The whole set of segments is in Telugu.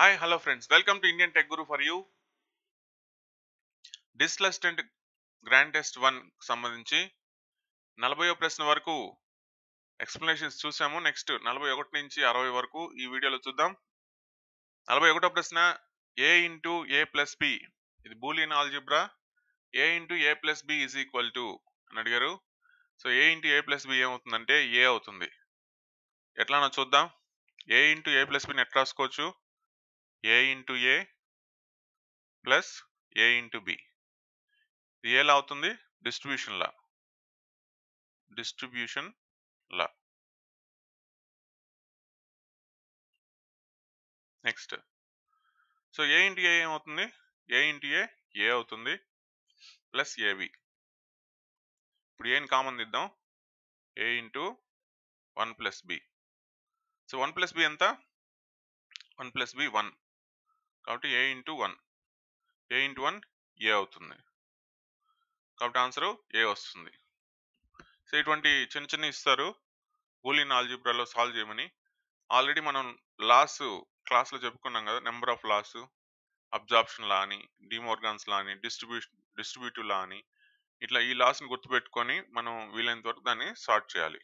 Hi hello friends welcome to Indian tech guru for you డిస్లస్టెంట్ గ్రాండ్ టెస్ట్ వన్ సంబంధించి నలభయో ప్రశ్న వరకు ఎక్స్ప్లెనేషన్స్ చూసాము నెక్స్ట్ నలభై ఒకటి నుంచి అరవై వరకు ఈ వీడియోలో చూద్దాం నలభై ఒకటో ప్రశ్న A into A plus B ఇది Boolean algebra A into A plus B is equal to అని అడిగారు so A into A plus B ఏమవుతుందంటే ఏ అవుతుంది ఎట్లానో చూద్దాం ఏ ఇంటూ ఏ ప్లస్ బిని ఎట్లా రాసుకోవచ్చు A into A plus A into B ఇది ఎలా అవుతుంది distribution law distribution law next so A into A ఏమవుతుంది ఏ ఇంటూ ఏ ఏ అవుతుంది ప్లస్ ఏబి ఇప్పుడు ఏని కామన్ తీద్దాం A into one plus B so one plus B ఎంత వన్ ప్లస్ బి వన్ కాబట్టి A into one A into one A అవుతుంది కాబట్టి ఆన్సరు ఏ వస్తుంది సో ఇటువంటి చిన్న చిన్న ఇస్తారు బూలియన్ ఆల్జిబ్రాలో సాల్వ్ చేయమని ఆల్రెడీ మనం లాస్ క్లాస్లో చెప్పుకున్నాం కదా number of laws absorption law అని డిమోర్గాన్స్ లా అని డిస్ట్రిబ్యూషన్ డిస్ట్రిబ్యూటివ్ లా అని ఇట్లా ఈ లాస్ని గుర్తుపెట్టుకొని మనం వీలైనంత వరకు దాన్ని సార్ట్ చేయాలి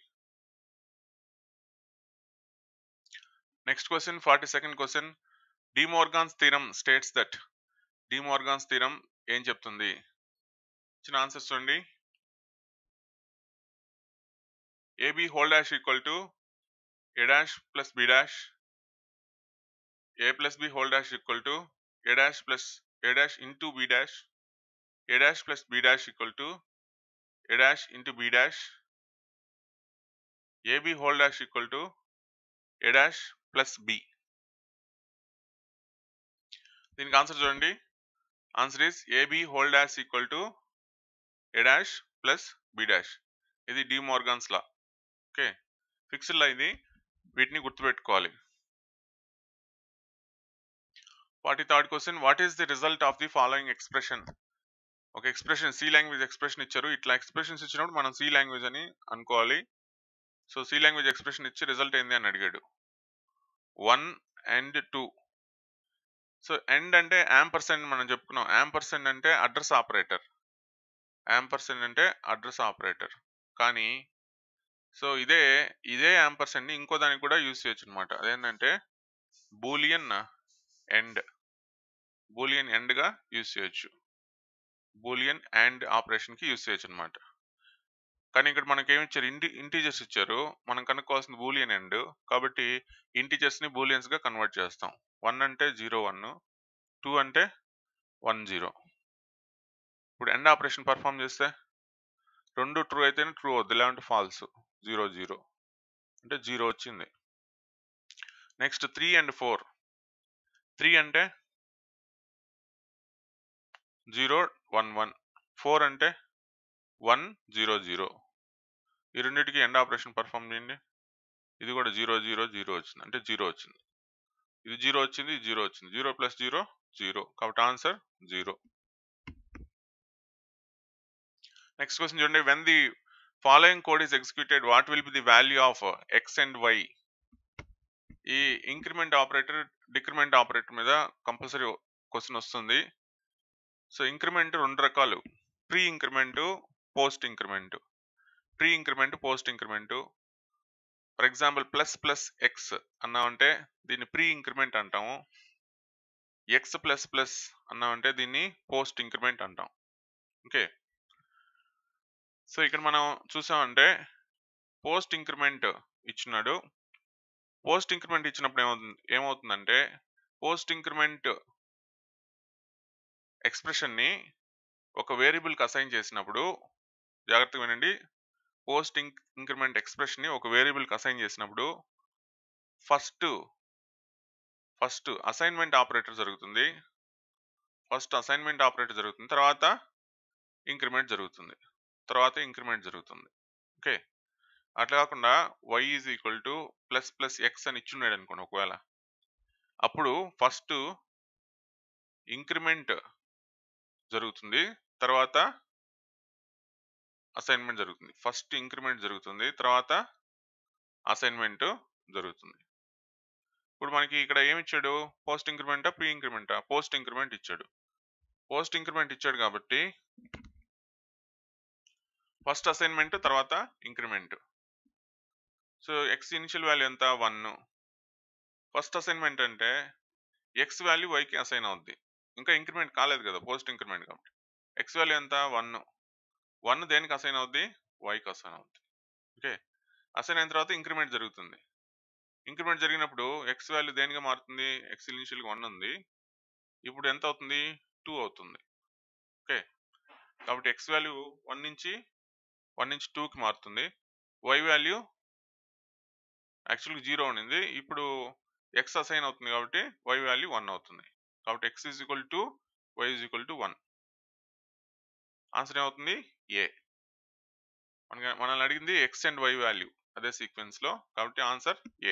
next question forty second question De Morgan's theorem states that De Morgan's theorem ఏం చెప్తుంది ఇచ్చిన ఆన్సర్స్ చూడండి A B whole dash equal to A dash plus B dash A plus B whole dash equal to A dash plus A dash into B dash A dash plus B dash equal to A dash into B dash A B whole dash equal to A dash plus B దీనికి ఆన్సర్ చూడండి answer is A B whole dash equal to A dash plus B dash ఇది De Morgan's law okay fixed law ఇది వీటిని గుర్తుపెట్టుకోవాలి forty third question what is the result of the following expression ఒక ఎక్స్ప్రెషన్ సి లాంగ్వేజ్ ఎక్స్ప్రెషన్ ఇచ్చారు ఇట్లా ఎక్స్ప్రెషన్స్ ఇచ్చినప్పుడు మనం సి లాంగ్వేజ్ అని అనుకోవాలి సో సి లాంగ్వేజ్ ఎక్స్ప్రెషన్ ఇచ్చి రిజల్ట్ ఏంది అని అడిగాడు one and two so and అంటే యాంపర్సెంట్ మనం చెప్పుకున్నాం యాంపర్సెంట్ అంటే అడ్రస్ ఆపరేటర్ యాంపర్సెంట్ అంటే అడ్రస్ ఆపరేటర్ కానీ సో ఇదే ఇదే యాంపర్సెంట్ని ఇంకో దానికి కూడా యూజ్ చేయొచ్చు అనమాట అదేంటంటే బూలియన్ ఎండ్ బూలియన్ ఎండ్గా యూజ్ చేయొచ్చు బూలియన్ అండ్ ఆపరేషన్కి యూజ్ చేయొచ్చు అనమాట కానీ ఇక్కడ మనకి ఏమి ఇచ్చారు ఇంటి ఇంటీజర్స్ ఇచ్చారు మనం కనుక్కోవాల్సిన బూలియన్ ఎండ్ కాబట్టి ఇంటీజర్స్ని బూలియన్స్గా కన్వర్ట్ చేస్తాం వన్ అంటే జీరో వన్ టూ అంటే వన్ జీరో ఇప్పుడు ఎండ్ ఆపరేషన్ పర్ఫామ్ చేస్తే రెండు ట్రూ అయితేనే ట్రూ అవుద్ది లేదంటే ఫాల్స్ జీరో జీరో అంటే జీరో వచ్చింది next three and four three అంటే జీరో వన్ వన్ ఫోర్ అంటే వన్ జీరో జీరో ఈ రెండింటికి ఎండ్ ఆపరేషన్ పర్ఫామ్ చేయండి ఇది కూడా జీరో జీరో జీరో వచ్చింది అంటే జీరో వచ్చింది ఇది జీరో వచ్చింది ఇది జీరో వచ్చింది జీరో ప్లస్ జీరో జీరో కాబట్టి ఆన్సర్ జీరో నెక్స్ట్ క్వశ్చన్ చూడండి when the following code is executed what will be the value of X and Y ఈ ఇంక్రిమెంట్ ఆపరేటర్ డిక్రిమెంట్ ఆపరేటర్ మీద కంపల్సరీ క్వశ్చన్ వస్తుంది సో ఇంక్రిమెంట్ రెండు రకాలు pre increment post increment pre increment post increment for example plus plus X అన్నామంటే దీన్ని ప్రీ ఇంక్రిమెంట్ అంటాము ఎక్స్ ప్లస్ ప్లస్ అన్నామంటే దీన్ని పోస్ట్ ఇంక్రిమెంట్ అంటాం ఓకే సో ఇక్కడ మనం చూసామంటే పోస్ట్ ఇంక్రిమెంట్ ఇచ్చినాడు పోస్ట్ ఇంక్రిమెంట్ ఇచ్చినప్పుడు ఏమవుతుంది ఏమవుతుందంటే పోస్ట్ ఇంక్రిమెంట్ ఎక్స్ప్రెషన్ని ఒక వేరియబుల్కి అసైన్ చేసినప్పుడు జాగ్రత్తగా వినండి పోస్ట్ ఇంక్ ఇంక్రిమెంట్ ఎక్స్ప్రెషన్ని ఒక వేరియబుల్కి అసైన్ చేసినప్పుడు ఫస్ట్ ఫస్ట్ అసైన్మెంట్ ఆపరేటర్ జరుగుతుంది ఫస్ట్ అసైన్మెంట్ ఆపరేటర్ జరుగుతుంది తర్వాత ఇంక్రిమెంట్ జరుగుతుంది తర్వాత ఇంక్రిమెంట్ జరుగుతుంది ఓకే అట్లా కాకుండా Y is equal to plus plus X అని ఇచ్చున్నాడు అనుకోండి ఒకవేళ అప్పుడు ఫస్ట్ ఇంక్రిమెంట్ జరుగుతుంది తర్వాత అసైన్మెంట్ జరుగుతుంది ఫస్ట్ ఇంక్రిమెంట్ జరుగుతుంది తర్వాత అసైన్మెంట్ జరుగుతుంది ఇప్పుడు మనకి ఇక్కడ ఏమి ఇచ్చాడు పోస్ట్ ఇంక్రిమెంటా ప్రీ ఇంక్రిమెంటా పోస్ట్ ఇంక్రిమెంట్ ఇచ్చాడు పోస్ట్ ఇంక్రిమెంట్ ఇచ్చాడు కాబట్టి ఫస్ట్ అసైన్మెంట్ తర్వాత increment so X initial value ఎంత వన్ ఫస్ట్ అసైన్మెంట్ అంటే ఎక్స్ వాల్యూ వైకి అసైన్ అవుద్ది ఇంకా ఇంక్రిమెంట్ కాలేదు కదా పోస్ట్ ఇంక్రిమెంట్ కాబట్టి ఎక్స్ వాల్యూ ఎంత వన్ వన్ దేనికి అసైన్ అవుద్ది వైకి అసైన్ అవుద్ది ఓకే అసైన్ అయిన తర్వాత ఇంక్రిమెంట్ జరుగుతుంది ఇంక్రిమెంట్ జరిగినప్పుడు ఎక్స్ వాల్యూ దేనిగా మారుతుంది ఎక్స్ ఇనిషియల్గా వన్ ఉంది ఇప్పుడు ఎంత అవుతుంది టూ అవుతుంది ఓకే కాబట్టి ఎక్స్ వాల్యూ వన్ నుంచి వన్ నుంచి టూకి మారుతుంది వై వాల్యూ యాక్చువల్గా జీరో ఉండింది ఇప్పుడు ఎక్స్ అసైన్ అవుతుంది కాబట్టి వై వాల్యూ వన్ అవుతుంది కాబట్టి X is equal to Y is equal to one answer ఏమవుతుంది ఏ మన మనల్ని అడిగింది ఎక్స్ అండ్ వై వాల్యూ అదే సీక్వెన్స్ లో కాబట్టి answer A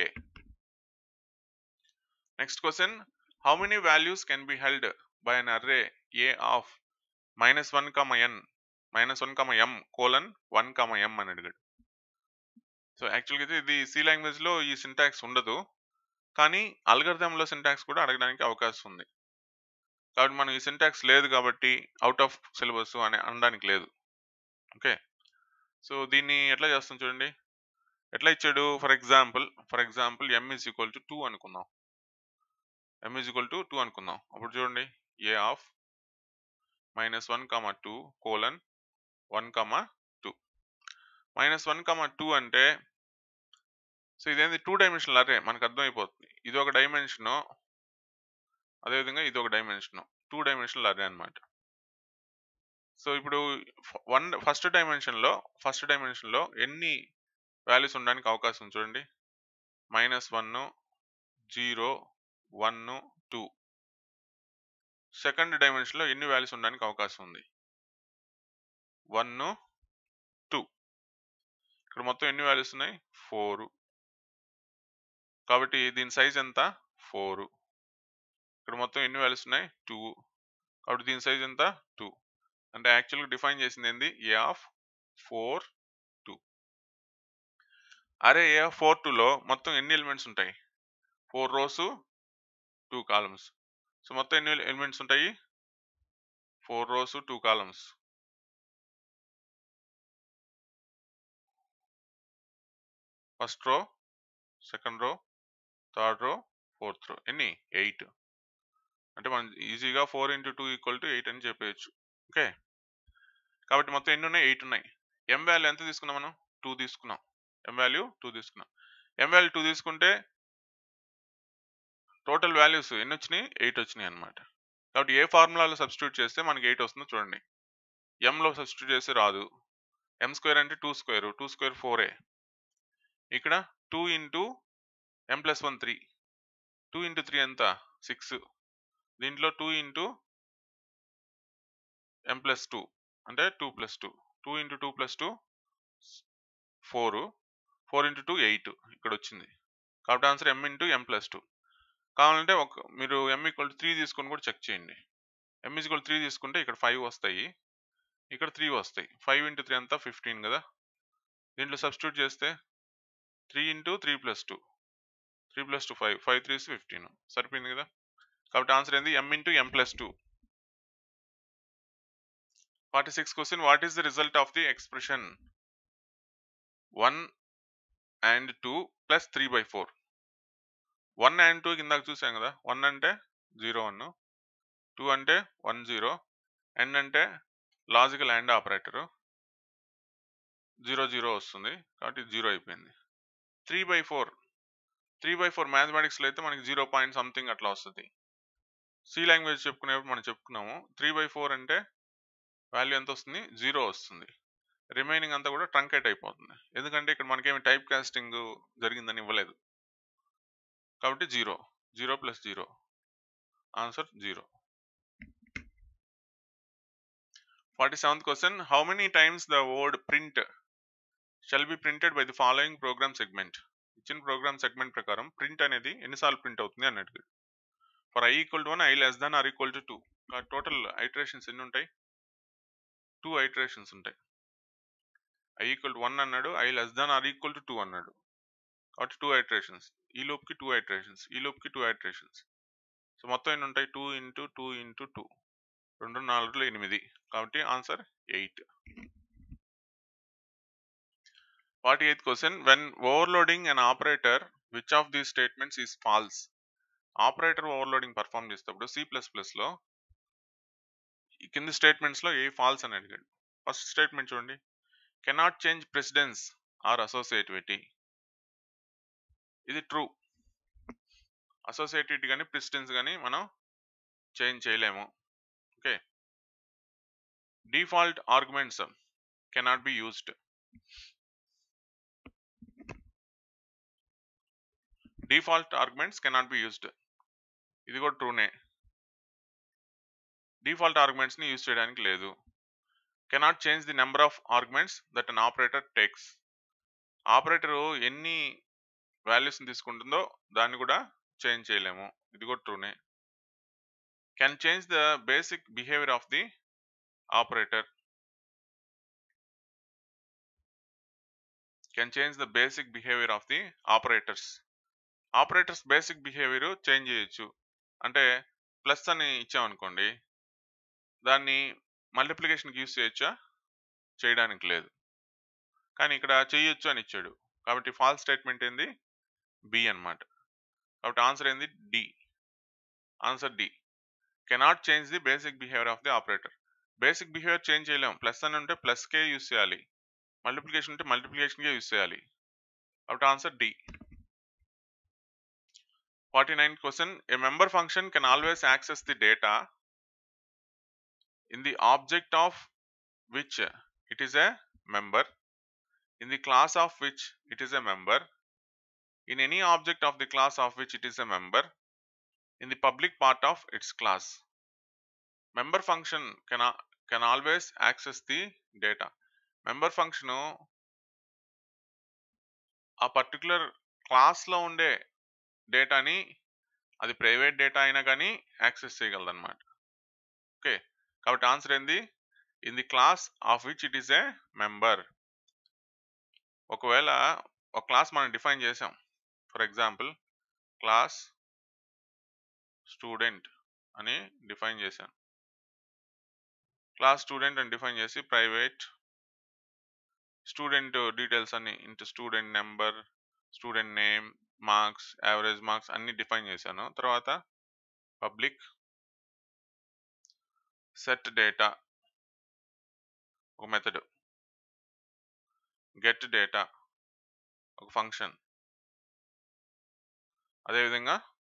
next question how many values can be held by an array A of minus one comma N minus one comma M colon one comma M అని అడిగాడు సో యాక్చువల్గా అయితే ఇది సి లాంగ్వేజ్ లో ఈ సింటాక్స్ ఉండదు కానీ algorithm లో సింటాక్స్ కూడా అడగడానికి అవకాశం ఉంది కాబట్టి మనం ఈ సింటాక్స్ లేదు కాబట్టి అవుట్ ఆఫ్ సిలబస్ అని అనడానికి లేదు ఓకే సో దీన్ని ఎట్లా చేస్తాం చూడండి ఎట్లా ఇచ్చాడు for example for example M is equal to two అనుకుందాం M is equal to two అనుకుందాం అప్పుడు చూడండి A of minus one comma two colon one comma two minus one comma two అంటే సో ఇదేంది టూ డైమెన్షనల్ అరే మనకు అర్థమైపోతుంది ఇది ఒక డైమెన్షన్ అదేవిధంగా ఇది ఒక డైమెన్షన్ టూ డైమెన్షనల్ అరే అన్నమాట సో ఇప్పుడు వన్ ఫస్ట్ డైమెన్షన్లో ఫస్ట్ డైమెన్షన్లో ఎన్ని వాల్యూస్ ఉండడానికి అవకాశం ఉంది చూడండి minus one zero one two second డైమెన్షన్లో ఎన్ని వాల్యూస్ ఉండడానికి అవకాశం ఉంది వన్ టూ ఇక్కడ మొత్తం ఎన్ని వాల్యూస్ ఉన్నాయి ఫోర్ కాబట్టి దీని సైజ్ ఎంత ఫోర్ ఇక్కడ మొత్తం ఎన్ని వాల్యూస్ ఉన్నాయి టూ కాబట్టి దీని సైజ్ ఎంత టూ అంటే యాక్చువల్గా డిఫైన్ చేసింది ఏంది ఏ ఆఫ్ ఫోర్ టూ అరే ఏ ఆఫ్ ఫోర్ టూలో మొత్తం ఎన్ని ఎలిమెంట్స్ ఉంటాయి four rows two columns so మొత్తం ఎన్ని ఎలిమెంట్స్ ఉంటాయి four rows two columns first row second row third row fourth row ఎన్ని ఎయిట్ అంటే మనం ఈజీగా four into two equal to eight అని చెప్పేయచ్చు ఓకే కాబట్టి మొత్తం ఎన్ని ఉన్నాయి ఎయిట్ ఉన్నాయి ఎం వాల్యూ ఎంత తీసుకున్నాం మనం టూ తీసుకున్నాం ఎం వాల్యూ టూ తీసుకున్నాం ఎం వాల్యూ టూ తీసుకుంటే టోటల్ వాల్యూస్ ఎన్ని వచ్చినాయి ఎయిట్ వచ్చినాయి అనమాట కాబట్టి ఏ ఫార్ములాలో సబ్స్టిట్యూట్ చేస్తే మనకి ఎయిట్ వస్తుందో చూడండి ఎంలో సబ్స్టిట్యూట్ చేస్తే రాదు ఎం స్క్వేర్ అంటే టూ స్క్వేర్ టూ స్క్వేర్ ఫోరే ఇక్కడ two into M plus one three two into three ఎంత సిక్స్ దీంట్లో two into M plus two అంటే two plus two two into two plus two four four into two eight ఇక్కడ వచ్చింది కాబట్టి answer M into M plus two కావాలంటే ఒక మీరు ఎం ఈక్వల్ త్రీ తీసుకొని కూడా చెక్ చేయండి ఎం ఈక్వల్ త్రీ తీసుకుంటే ఇక్కడ ఫైవ్ వస్తాయి ఇక్కడ త్రీ వస్తాయి ఫైవ్ ఇంటూ త్రీ అంతా ఫిఫ్టీన్ కదా దీంట్లో సబ్స్టిట్యూట్ చేస్తే three into three plus two three plus two five five threes fifteen సరిపోయింది కదా కాబట్టి ఆన్సర్ ఏంది M into M plus two forty six question what is the result of the expression one and two plus three by four one and two కిందాక చూసాం కదా వన్ అంటే జీరో వన్ టూ అంటే వన్ జీరో అండ్ అంటే logical and operator zero zero వస్తుంది కాబట్టి జీరో అయిపోయింది three by four three by four మ్యాథమెటిక్స్లో అయితే మనకి జీరో పాయింట్ సంథింగ్ అట్లా వస్తుంది సి లాంగ్వేజ్ చెప్పుకునేప్పుడు మనం చెప్పుకున్నాము త్రీ బై ఫోర్ అంటే వాల్యూ ఎంత వస్తుంది జీరో వస్తుంది రిమైనింగ్ అంతా కూడా ట్రంకేట్ అయిపోతుంది ఎందుకంటే ఇక్కడ మనకేమి టైప్ కాస్టింగ్ జరిగిందని ఇవ్వలేదు కాబట్టి zero zero plus zero answer zero forty seventh question how many times the word print shall be printed by the following program segment ఇచ్చిన ప్రోగ్రామ్ సెగ్మెంట్ ప్రకారం ప్రింట్ అనేది ఎన్నిసార్లు ప్రింట్ అవుతుంది అన్నట్టు for I equal to one I less than or equal to two total iterations ఎన్ని ఉంటాయి టూ ఐటరేషన్స్ ఉంటాయి ఐ ఈక్వల్ టు వన్ అన్నాడు I less than or equal to two అన్నాడు కాబట్టి టూ ఐటరేషన్స్ ఈ లూప్కి టూ ఐటరేషన్స్ ఈ లూప్కి టూ ఐటరేషన్స్ సో మొత్తం ఎన్ని ఉంటాయి two into two into two రెండు నాలుగులో ఎనిమిది కాబట్టి answer eight forty eighth question when overloading an operator which of these statements is false operator overloading perform చేసేటప్పుడు సి ప్లస్ ప్లస్లో ఈ కింది స్టేట్మెంట్స్లో ఏ ఫాల్స్ అని అడిగాడు ఫస్ట్ స్టేట్మెంట్ చూడండి cannot change precedence or associativity ఇది ట్రూ అసోసియేటివిటీ కానీ ప్రెసిడెన్స్ కానీ మనం చేంజ్ చేయలేము okay default arguments cannot be used default arguments cannot be used ఇది కూడా ట్రూనే డిఫాల్ట్ ఆర్గ్యుమెంట్స్ని యూజ్ చేయడానికి లేదు cannot change the number of arguments that an operator takes operator ఎన్ని వాల్యూస్ని తీసుకుంటుందో దాన్ని కూడా చేంజ్ చేయలేము ఇది కూడా ట్రూనే can change the basic behaviour of the operator can change the basic behaviour of the operators operators basic behaviour change చేయొచ్చు అంటే ప్లస్ అని ఇచ్చామనుకోండి దాన్ని మల్టిప్లికేషన్కి యూస్ చేయొచ్చా చేయడానికి లేదు కానీ ఇక్కడ చేయొచ్చు అని ఇచ్చాడు కాబట్టి ఫాల్స్ స్టేట్మెంట్ ఏంది బి అన్నమాట కాబట్టి ఆన్సర్ ఏంది D answer D cannot change the basic behaviour of the operator basic behaviour change చేయలేం ప్లస్ అని ఉంటే ప్లస్కే యూస్ చేయాలి మల్టిప్లికేషన్ ఉంటే మల్టిప్లికేషన్కే యూస్ చేయాలి కాబట్టి answer D forty nine question a member function can always access the data in the object of which it is a member, in the class of which it is a member, in any object of the class of which it is a member, in the public part of its class. Member function can, a- can always access the data. Member function ఆ పర్టికులర్ క్లాస్లో ఉండే డేటాని అది ప్రైవేట్ డేటా అయినా కానీ యాక్సెస్ చేయగలదు అనమాట ఓకే కాబట్టి ఆన్సర్ ఏంది in the class of which it is a member ఒకవేళ ఒక క్లాస్ మనం డిఫైన్ చేసాం ఫర్ ఎగ్జాంపుల్ క్లాస్ స్టూడెంట్ అని డిఫైన్ చేశాను క్లాస్ స్టూడెంట్ అని డిఫైన్ చేసి ప్రైవేట్ స్టూడెంట్ డీటెయిల్స్ అన్ని int student number student name marks average marks అన్ని డిఫైన్ చేశాను తర్వాత పబ్లిక్ సెట్ డేటా ఒక మెథడ్ గెట్ డేటా ఒక ఫంక్షన్ అదేవిధంగా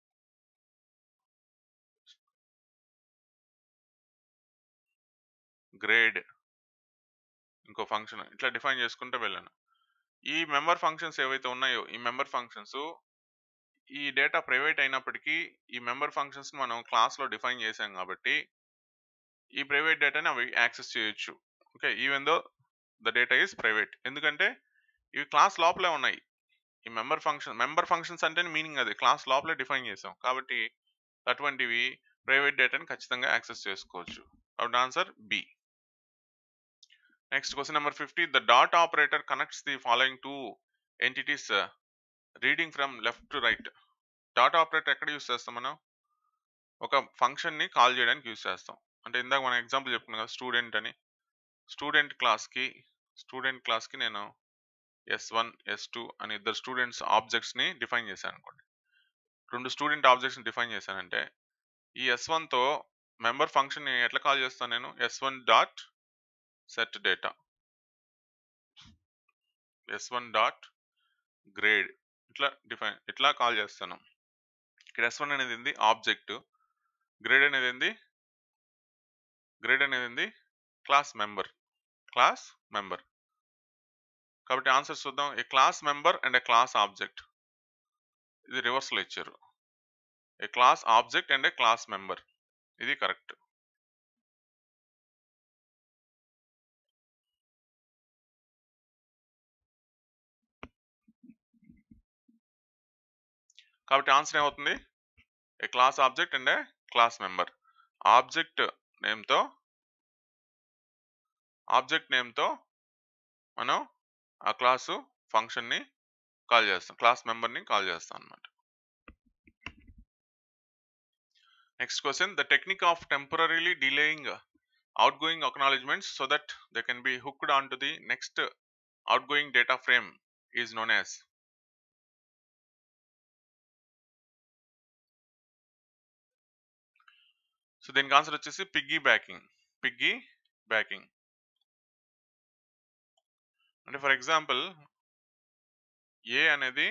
గ్రేడ్ ఇంకో ఫంక్షన్ ఇట్లా డిఫైన్ చేసుకుంటూ వెళ్ళాను ఈ మెంబర్ ఫంక్షన్స్ ఏవైతే ఉన్నాయో ఈ మెంబర్ ఫంక్షన్స్ ఈ డేటా ప్రైవేట్ అయినప్పటికీ ఈ మెంబర్ ఫంక్షన్స్ మనం క్లాస్లో డిఫైన్ చేసాం కాబట్టి ఈ ప్రైవేట్ డేటాని అవి యాక్సెస్ చేయొచ్చు okay even though the data is private ఎందుకంటే ఇవి క్లాస్ లోపలే ఉన్నాయి ఈ మెంబర్ ఫంక్షన్ మెంబర్ ఫంక్షన్స్ అంటే మీనింగ్ అది క్లాస్ లోపలే డిఫైన్ చేసాం కాబట్టి అటువంటివి ప్రైవేట్ డేటాని ఖచ్చితంగా యాక్సెస్ చేసుకోవచ్చు కాబట్టి answer B next question number fifty the dot operator connects the following two entities reading from left to right dot operator ఎక్కడ యూస్ చేస్తాం మనం ఒక ఫంక్షన్ని కాల్ చేయడానికి యూస్ చేస్తాం అంటే ఇందాక మనం ఎగ్జాంపుల్ చెప్పుకున్నాం కదా స్టూడెంట్ అని స్టూడెంట్ క్లాస్కి స్టూడెంట్ క్లాస్కి నేను ఎస్ వన్ ఎస్ టూ అని ఇద్దరు స్టూడెంట్స్ ఆబ్జెక్ట్స్ని డిఫైన్ చేశాను అనుకోండి రెండు స్టూడెంట్ ఆబ్జెక్ట్స్ని డిఫైన్ చేశానంటే ఈ ఎస్ వన్తో మెంబర్ ఫంక్షన్ని ఎట్లా కాల్ చేస్తాను నేను S one dot set data S one dot grade ఇట్లా డిఫైన్ ఇట్లా కాల్ చేస్తాను ఇక్కడ ఎస్ వన్ అనేది ఏంది ఆబ్జెక్ట్ గ్రేడ్ అనేది ఏంది గ్రేడ్ అనేది ఏంది క్లాస్ మెంబర్ క్లాస్ మెంబర్ కాబట్టి ఆన్సర్ చూద్దాం a class member and a class object ఇది రివర్స్లో ఇచ్చారు a class object and a class member ఇది కరెక్ట్ కాబట్టి ఆన్సర్ ఏమవుతుంది a class object and a class member object నేమ్తో ఆబ్జెక్ట్ నేమ్తో మనం ఆ క్లాసు ఫంక్షన్ని కాల్ చేస్తాం క్లాస్ మెంబర్ని కాల్ చేస్తాం అనమాట next question the technique of temporarily delaying outgoing acknowledgements so that they can be hooked onto the next outgoing data frame is known as so దీనికి ఆన్సర్ వచ్చేసి పిగ్గీ బ్యాకింగ్ పిగ్గీ బ్యాకింగ్ అంటే ఫర్ ఎగ్జాంపుల్ ఏ అనేది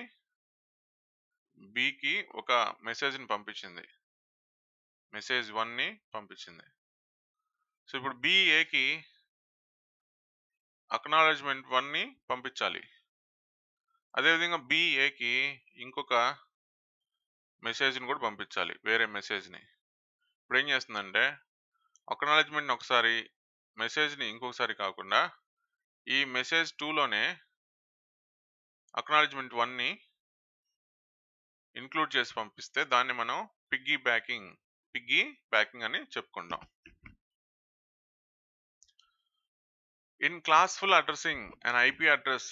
బికి ఒక మెసేజ్ని పంపించింది మెసేజ్ వన్ని పంపించింది సో ఇప్పుడు బి ఏకి అక్నాలజ్మెంట్ వన్ని పంపించాలి అదేవిధంగా బి ఏకి ఇంకొక మెసేజ్ని కూడా పంపించాలి వేరే మెసేజ్ని ఇప్పుడు ఏం చేస్తుందంటే అక్నాలజ్మెంట్ని ఒకసారి మెసేజ్ని ఇంకొకసారి కాకుండా ఈ మెసేజ్ టూలోనే అక్నాలజ్మెంట్ వన్ని ఇంక్లూడ్ చేసి పంపిస్తే దాన్ని మనం పిగ్గీ బ్యాకింగ్ పిగ్గీ బ్యాకింగ్ అని చెప్పుకుంటాం In classful addressing, an IP address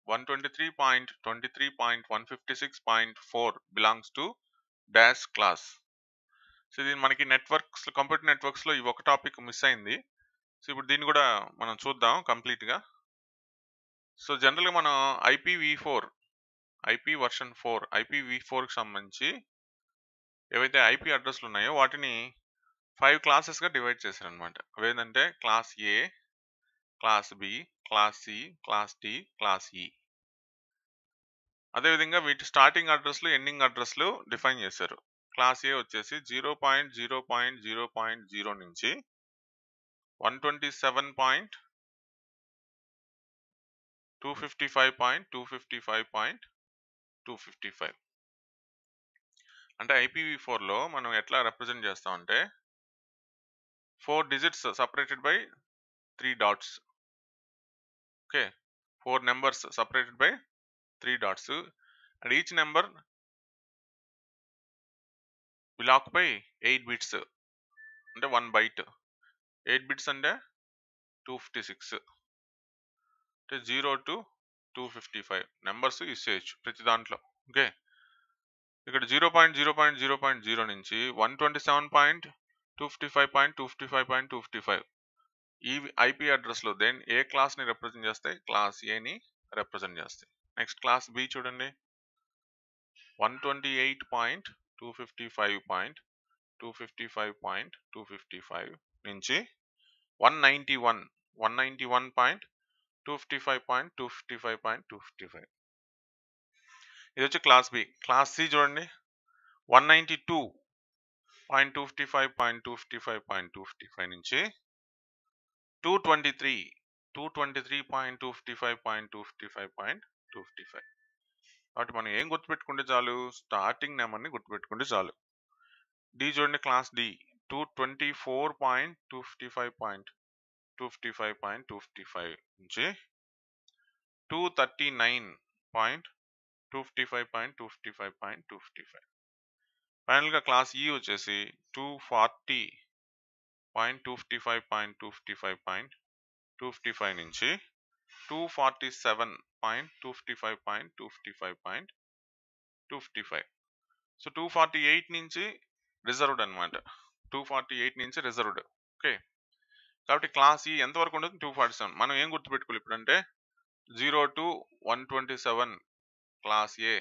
123.23.156.4 belongs to dash class. So ఇది మనకి నెట్వర్క్స్ కంప్యూటర్ నెట్వర్క్స్లో ఈ ఒక టాపిక్ మిస్ అయింది సో ఇప్పుడు దీన్ని కూడా మనం చూద్దాం కంప్లీట్గా సో జనరల్గా మనం IPv four IP version four IPv ఫోర్కి సంబంధించి ఏవైతే ఐపీ అడ్రస్లు ఉన్నాయో వాటిని ఫైవ్ క్లాసెస్గా డివైడ్ చేశారనమాట అవేంటంటే class A class B class C class D class E అదేవిధంగా వీటి స్టార్టింగ్ అడ్రస్లు ఎండింగ్ అడ్రస్లు డిఫైన్ చేశారు క్లాస్ ఏ వచ్చేసి zero point zero point zero point zero నుంచి one twenty seven point two fifty five point two fifty five point two fifty five అంటే ఐపీవీ ఫోర్లో మనం ఎట్లా రిప్రజెంట్ చేస్తామంటే four digits separated by three dots okay four numbers separated by three dots and each number will occupy eight bits అంటే వన్ బైట్ ఎయిట్ బిట్స్ అంటే టూ ఫిఫ్టీ సిక్స్ అంటే zero to two fifty five numbers use చేయొచ్చు ప్రతి దాంట్లో ఓకే ఇక్కడ zero point zero point zero point zero నుంచి one twenty seven point two fifty five point two fifty five point two fifty five ఈ ఐపీ అడ్రస్లో దెన్ ఏ క్లాస్ని రిప్రజెంట్ చేస్తాయి క్లాస్ ఏని రిప్రజెంట్ చేస్తాయి నెక్స్ట్ క్లాస్ బి చూడండి one twenty eight point two fifty five point two fifty five point two fifty five నుంచి one ninety one one ninety one point two fifty five point two fifty five point two fifty five ఇది వచ్చి క్లాస్ బి క్లాస్ సి చూడండి one ninety two point two fifty five point two fifty five point two fifty five నుంచి two twenty three two twenty three point two fifty five point two fifty five point two fifty five కాబట్టి మనం ఏం గుర్తుపెట్టుకుంటే చాలు స్టార్టింగ్ నెంబర్ని గుర్తుపెట్టుకుంటే చాలు డి చూడండి class D two twenty four point two fifty five point two fifty five point two fifty five నుంచి two thirty nine point two fifty five point two fifty five point two fifty five ఫైనల్గా క్లాస్ ఈ వచ్చేసి two forty point two fifty five point two fifty five point two fifty five నుంచి two forty seven point two fifty five point two fifty five point two fifty five so two forty eight నుంచి రిజర్వ్డ్ అనమాట టూ ఫార్టీ ఎయిట్ నుంచి రిజర్వ్డ్ ఓకే కాబట్టి క్లాస్ ఈ ఎంతవరకు ఉంటుంది టూ ఫార్టీ సెవెన్ మనం ఏం గుర్తుపెట్టుకోవాలి ఇప్పుడు అంటే zero to one twenty seven class A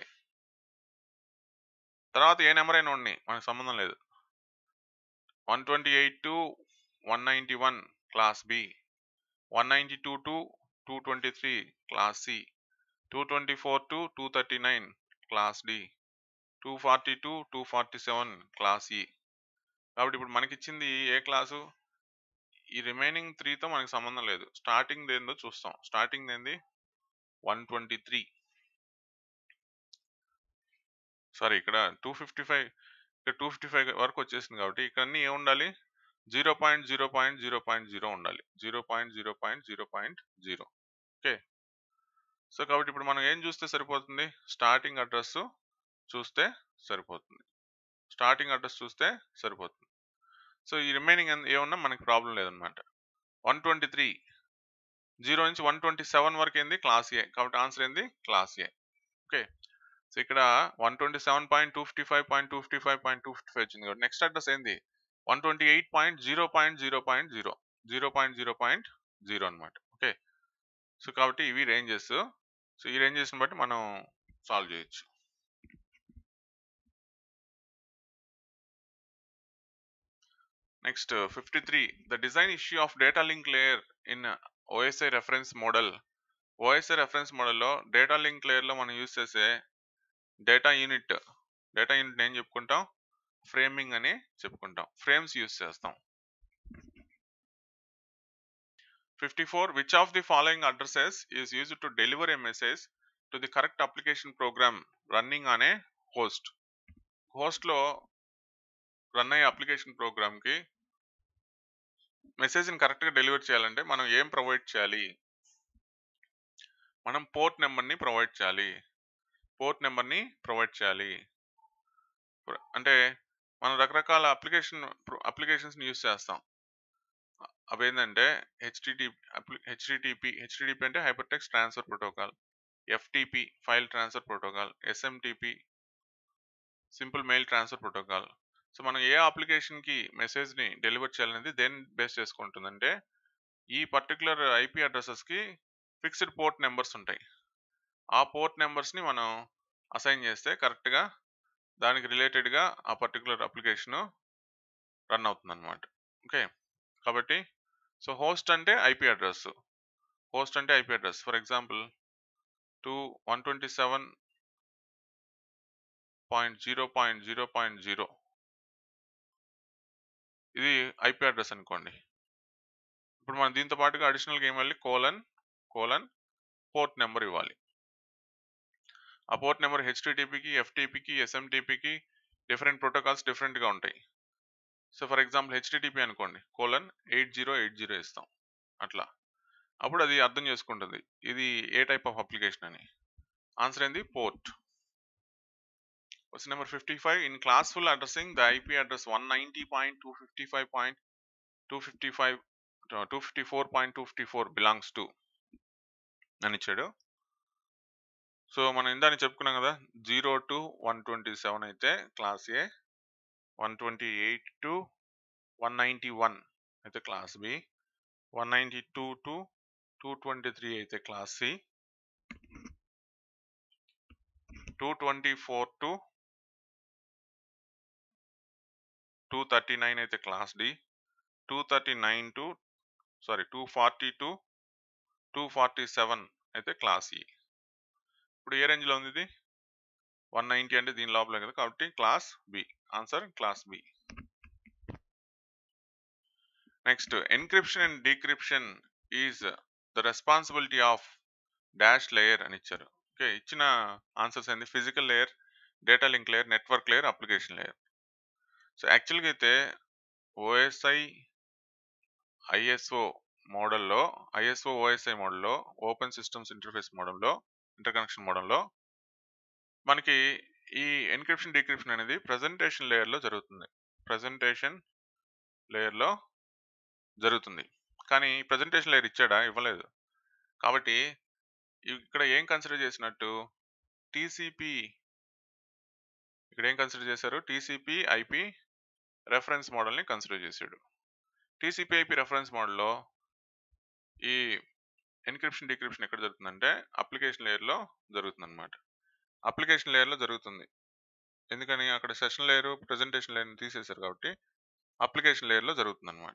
తర్వాత ఏ నెంబర్ అయినా ఉన్నాయి మనకు సంబంధం లేదు one twenty eight to one ninety one class B one ninety two to two twenty three class C two twenty four to two thirty nine class D two forty two two forty seven class E కాబట్టి ఇప్పుడు మనకి ఇచ్చింది ఏ క్లాసు ఈ రిమైనింగ్ త్రీతో మనకి సంబంధం లేదు స్టార్టింగ్ ఏందో చూస్తాం స్టార్టింగ్ ఏంది వన్ ట్వంటీ త్రీ సారీ ఇక్కడ టూ ఫిఫ్టీ ఫైవ్ ఇక్కడ టూ ఫిఫ్టీ ఫైవ్ వరకు వచ్చేసింది కాబట్టి ఇక్కడ అన్ని ఏముండాలి zero point zero point zero point zero ఉండాలి zero point zero point zero point zero okay so కాబట్టి ఇప్పుడు మనం ఏం చూస్తే సరిపోతుంది స్టార్టింగ్ అడ్రస్ చూస్తే సరిపోతుంది స్టార్టింగ్ అడ్రస్ చూస్తే సరిపోతుంది సో ఈ రిమైనింగ్ ఏమన్నా మనకి ప్రాబ్లం లేదనమాట వన్ ట్వంటీ త్రీ జీరో నుంచి వన్ ట్వంటీ సెవెన్ వరకు ఏంది క్లాస్ ఏ కాబట్టి ఆన్సర్ ఏంది క్లాస్ ఏ ఓకే సో ఇక్కడ one twenty seven point two fifty five point two fifty five point two fifty five వచ్చింది కాబట్టి నెక్స్ట్ అడ్రస్ ఏంది one twenty eight point zero point zero point zero zero point zero point zero అనమాట ఓకే సో కాబట్టి ఇవి రేంజెస్ సో ఈ రేంజెస్ని బట్టి మనం సాల్వ్ చేయొచ్చు next fifty three the design issue of data link layer in OSI reference model OSI reference మోడల్లో డేటా లింక్ లేయర్లో మనం యూజ్ చేసే డేటా యూనిట్ డేటా యూనిట్ ఏం చెప్పుకుంటాం ఫ్రేమింగ్ అని చెప్పుకుంటాం ఫ్రేమ్స్ యూజ్ చేస్తాం fifty four which of the following addresses is use to deliver a message to the correct application program running అనే హోస్ట్ హోస్ట్లో రన్ అయ్యే అప్లికేషన్ ప్రోగ్రామ్కి మెసేజ్ని కరెక్ట్గా డెలివర్ చేయాలంటే మనం ఏం ప్రొవైడ్ చేయాలి మనం పోర్ట్ నెంబర్ని ప్రొవైడ్ చేయాలి పోర్ట్ నెంబర్ని ప్రొవైడ్ చేయాలి ప్ర- అంటే మనం రకరకాల అప్లికేషన్ అప్లికేషన్స్ని యూస్ చేస్తాం అవి ఏంటంటే హెచ్టిటి హెచ్టిటిపి హెచ్టిటిపి అంటే hyper text transfer protocol FTP file transfer protocol SMTP simple mail transfer protocol so మనం ఏ అప్లికేషన్కి మెసేజ్ని డెలివర్ చేయాలనేది దేని బేస్ చేసుకుంటుందంటే ఈ పర్టికులర్ ఐపీ అడ్రసెస్కి ఫిక్స్డ్ పోర్ట్ నెంబర్స్ ఉంటాయి ఆ పోర్ట్ నెంబర్స్ని మనం అసైన్ చేస్తే కరెక్ట్గా దానికి రిలేటెడ్గా ఆ పర్టికులర్ అప్లికేషన్ రన్ అవుతుంది అనమాట ఓకే కాబట్టి సో హోస్ట్ అంటే ఐపీ అడ్రస్ హోస్ట్ అంటే IP address for example two one twenty seven point zero point zero point zero ఇది ఐపీ అడ్రస్ అనుకోండి ఇప్పుడు మనం దీంతో పాటుగా అడిషనల్గా ఏం వెళ్ళి కోలన్ కోలన్ పోర్ట్ నెంబర్ ఇవ్వాలి ఆ పోర్ట్ నెంబర్ హెచ్టిటిపికి ఎఫ్టిపికి ఎస్ఎంటిపికి డిఫరెంట్ ప్రోటోకాల్స్ డిఫరెంట్గా ఉంటాయి సో ఫర్ ఎగ్జాంపుల్ హెచ్టిటిపి అనుకోండి colon eight zero eight zero ఇస్తాం అట్లా అప్పుడు అది అర్థం చేసుకుంటుంది ఇది ఏ టైప్ ఆఫ్ అప్లికేషన్ అని ఆన్సర్ ఏంది port question number fifty five in classful addressing the IP address one ninety point two fifty five point two fifty five two fifty four point two fifty four belongs to అని ఇచ్చాడు సో మనం ఇందాని చెప్పుకున్నాం కదా zero to one twenty seven అయితే class A one twenty eight to one ninety one అయితే class B one ninety two to two twenty three అయితే class C two twenty four to two thirty nine అయితే class D two thirty nine to sorry two forty to two forty seven అయితే క్లాస్ ఈ ఇప్పుడు ఏ రేంజ్లో ఉంది ఇది వన్ నైంటీ అంటే దీని లోపలే కదా కాబట్టి class B answer class B next encryption and decryption is the responsibility of dash layer అని ఇచ్చారు ఓకే ఇచ్చిన ఆన్సర్స్ ఏంది physical layer data link layer network layer application layer so యాక్చువల్గా అయితే ఓఎస్ఐ ఐఎస్ఓ మోడల్లో ఐఎస్ఓ ఓఎస్ఐ మోడల్లో ఓపెన్ సిస్టమ్స్ ఇంటర్ఫేస్ మోడల్లో ఇంటర్ కనెక్షన్ మోడల్లో మనకి ఈ ఎన్క్రిప్షన్ డీక్రిప్షన్ అనేది ప్రజెంటేషన్ లేయర్లో జరుగుతుంది ప్రజెంటేషన్ లేయర్లో జరుగుతుంది కానీ ప్రజెంటేషన్ లేయర్ ఇచ్చాడా ఇవ్వలేదు కాబట్టి ఇక్కడ ఏం కన్సిడర్ చేసినట్టు టీసీపీ ఇక్కడ ఏం కన్సిడర్ చేశారు టీసీపీ ఐపీ రెఫరెన్స్ మోడల్ని కన్సిడర్ చేశాడు టీసీపీ ఐపీ రెఫరెన్స్ మోడల్లో ఈ ఎన్క్రిప్షన్ డిక్రిప్షన్ ఎక్కడ జరుగుతుందంటే అప్లికేషన్ లేయర్లో జరుగుతుంది అనమాట అప్లికేషన్ లేయర్లో జరుగుతుంది ఎందుకని అక్కడ సెషన్ లేయర్ ప్రజెంటేషన్ లేయర్ని తీసేశారు కాబట్టి అప్లికేషన్ లేయర్లో జరుగుతుంది అనమాట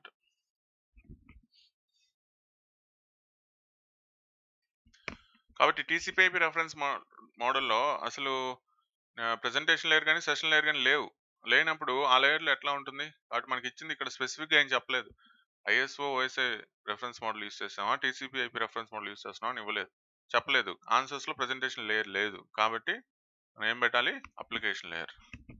కాబట్టి టీసీపీఐపీ రెఫరెన్స్ మోడల్లో అసలు ప్రజెంటేషన్ లేయర్ కానీ సెషన్ లేయర్ కానీ లేవు లేనప్పుడు ఆ లేయర్లో ఎట్లా ఉంటుంది కాబట్టి మనకి ఇచ్చింది ఇక్కడ స్పెసిఫిక్గా ఏం చెప్పలేదు ISO OSI reference model use చేస్తామా TCP IP reference model use చేస్తున్నామా అని ఇవ్వలేదు చెప్పలేదు ఆన్సర్స్లో ప్రజెంటేషన్ లేయర్ లేదు కాబట్టి మనం ఏం పెట్టాలి application layer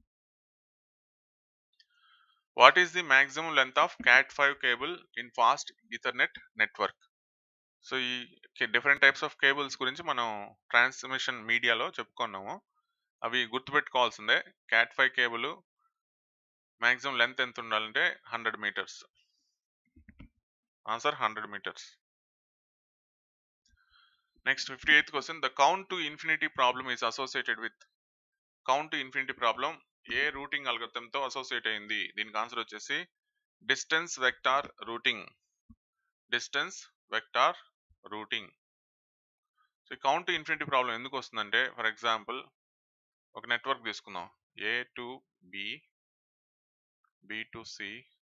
what is the maximum length of cat five cable in fast ethernet network so ఈ డిఫరెంట్ టైప్స్ ఆఫ్ కేబుల్స్ గురించి మనం ట్రాన్స్మిషన్ మీడియాలో చెప్పుకున్నాము అవి గుర్తుపెట్టుకోవాల్సిందే cat five cable maximum length ఎంత ఉండాలంటే hundred metres answer hundred metres next fifty eighth question the count to infinity problem is associated with count to infinity problem ఏ రూటింగ్ తో అసోసియేట్ అయింది దీనికి ఆన్సర్ వచ్చేసి distance vector routing distance vector routing so ఈ కౌంట్ టు ఇన్ఫినిటీ ప్రాబ్లం ఎందుకు వస్తుందంటే ఫర్ ఎగ్జాంపుల్ ఒక నెట్వర్క్ తీసుకుందాం A to B B to C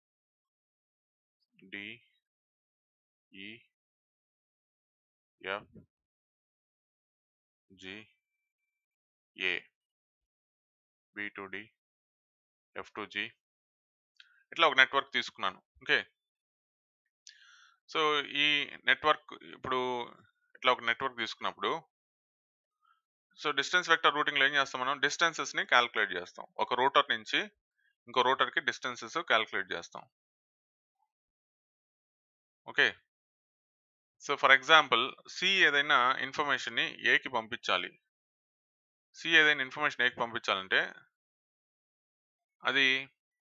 D E F G A B to D F to G ఇట్లా ఒక నెట్వర్క్ తీసుకున్నాను ఓకే సో ఈ నెట్వర్క్ ఇప్పుడు ఇట్లా ఒక నెట్వర్క్ తీసుకున్నప్పుడు సో డిస్టెన్స్ వెక్టర్ రూటింగ్లో ఏం చేస్తాం మనం డిస్టెన్సెస్ని క్యాలిక్యులేట్ చేస్తాం ఒక రూటర్ నుంచి ఇంకో రూటర్కి డిస్టెన్సెస్ క్యాలిక్యులేట్ చేస్తాం okay so for example C ఏదైనా ఇన్ఫర్మేషన్ని ఏకి పంపించాలి సి ఏదైనా ఇన్ఫర్మేషన్ ఏకి పంపించాలంటే అది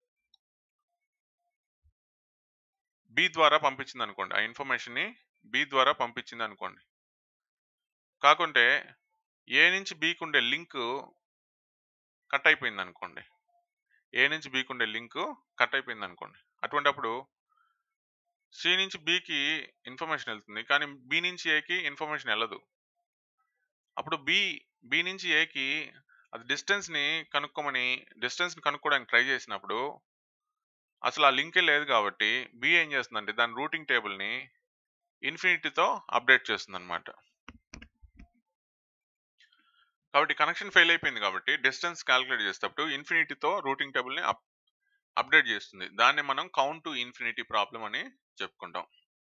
బి ద్వారా పంపించింది అనుకోండి ఆ ఇన్ఫర్మేషన్ని బి ద్వారా పంపించింది అనుకోండి కాకుంటే ఏ నుంచి బీకి ఉండే లింక్ కట్ అయిపోయింది అనుకోండి ఏ నుంచి బీకి ఉండే లింక్ కట్ అయిపోయింది అనుకోండి అటువంటప్పుడు సి నుంచి బికి ఇన్ఫర్మేషన్ వెళ్తుంది కానీ బి నుంచి ఏకి ఇన్ఫర్మేషన్ వెళ్ళదు అప్పుడు బి బి నుంచి ఏకి అది డిస్టెన్స్ని కనుక్కోమని డిస్టెన్స్ని కనుక్కోవడానికి ట్రై చేసినప్పుడు అసలు ఆ లింకే లేదు కాబట్టి బి ఏం చేస్తుందంటే దాని రూటింగ్ టేబుల్ని ఇన్ఫినిటీతో అప్డేట్ చేస్తుంది అనమాట కాబట్టి కనెక్షన్ ఫెయిల్ అయిపోయింది కాబట్టి డిస్టెన్స్ క్యాలిక్యులేట్ చేసేటప్పుడు ఇన్ఫినిటీతో రూటింగ్ టేబుల్ని అప్ అప్డేట్ చేస్తుంది దాన్ని మనం కౌంట్ టు ఇన్ఫినిటీ ప్రాబ్లం అని చెప్పుకుంటాం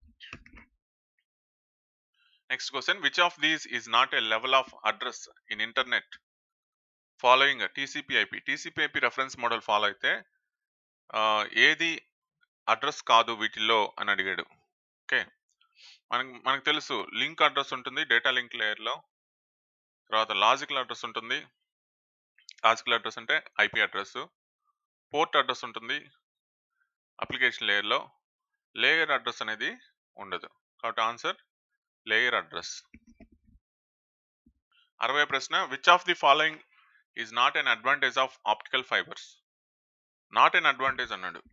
next question which of these is not a level of address in internet following TCP IP TCP IP reference model follow అయితే ఆ, ఏది అడ్రస్ కాదు వీటిల్లో అని అడిగాడు ఓకే మనకు మనకు తెలుసు లింక్ అడ్రస్ ఉంటుంది డేటా లింక్ లేయర్లో తర్వాత లాజికల్ అడ్రస్ ఉంటుంది లాజికల్ అడ్రస్ అంటే ఐపీ అడ్రస్ పోర్ట్ అడ్రస్ ఉంటుంది అప్లికేషన్ లేయర్లో లేయర్ అడ్రస్ అనేది ఉండదు కాబట్టి ఆన్సర్ లేయర్ అడ్రస్ అరవై ప్రశ్న which of the following is not an advantage of optical fibres not an advantage అన్నాడు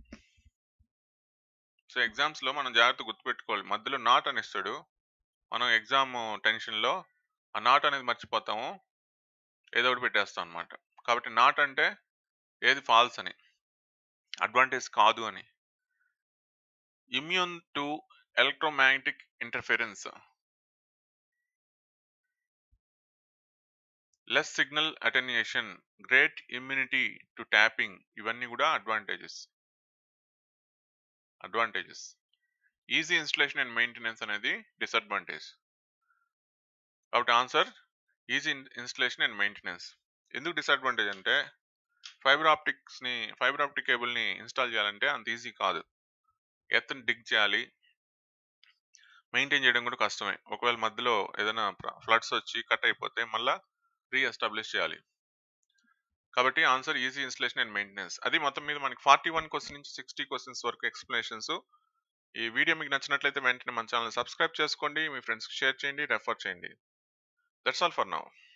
సో ఎగ్జామ్స్లో మనం జాగ్రత్త గుర్తుపెట్టుకోవాలి మధ్యలో నాట్ అని ఇస్తాడు మనం ఎగ్జామ్ టెన్షన్లో ఆ నాట్ అనేది మర్చిపోతాము ఏదో ఒకటి పెట్టేస్తాం అనమాట కాబట్టి నాట్ అంటే ఏది ఫాల్స్ అని అడ్వాంటేజ్ కాదు అని immune to electromagnetic interference less signal attenuation great immunity to tapping ఇవన్నీ కూడా advantages advantages easy installation and maintenance అనేది డిసడ్వాంటేజ్ కాబట్టి answer easy installation and maintenance ఎందుకు డిసడ్వాంటేజ్ అంటే ఫైబర్ ఆప్టిక్స్ని ఫైబర్ ఆప్టిక్ కేబుల్ని ఇన్స్టాల్ చేయాలంటే అంత ఈజీ కాదు ఎత్తుని డిగ్ చేయాలి మెయింటైన్ చేయడం కూడా కష్టమే ఒకవేళ మధ్యలో ఏదైనా ఫ్లడ్స్ వచ్చి కట్ అయిపోతే మళ్ళీ రీఎస్టాబ్లిష్ చేయాలి కాబట్టి answer easy installation and maintenance అది మొత్తం మీద మనకి ఫార్టీ వన్ క్వశ్చన్ నుంచి సిక్స్టీ క్వశ్చన్స్ వరకు ఎక్స్ప్లెనేషన్స్ ఈ వీడియో మీకు నచ్చినట్లయితే వెంటనే మన ఛానల్ సబ్స్క్రైబ్ చేసుకోండి మీ ఫ్రెండ్స్కి షేర్ చేయండి రెఫర్ చేయండి దట్స్ ఆల్ ఫర్ నౌ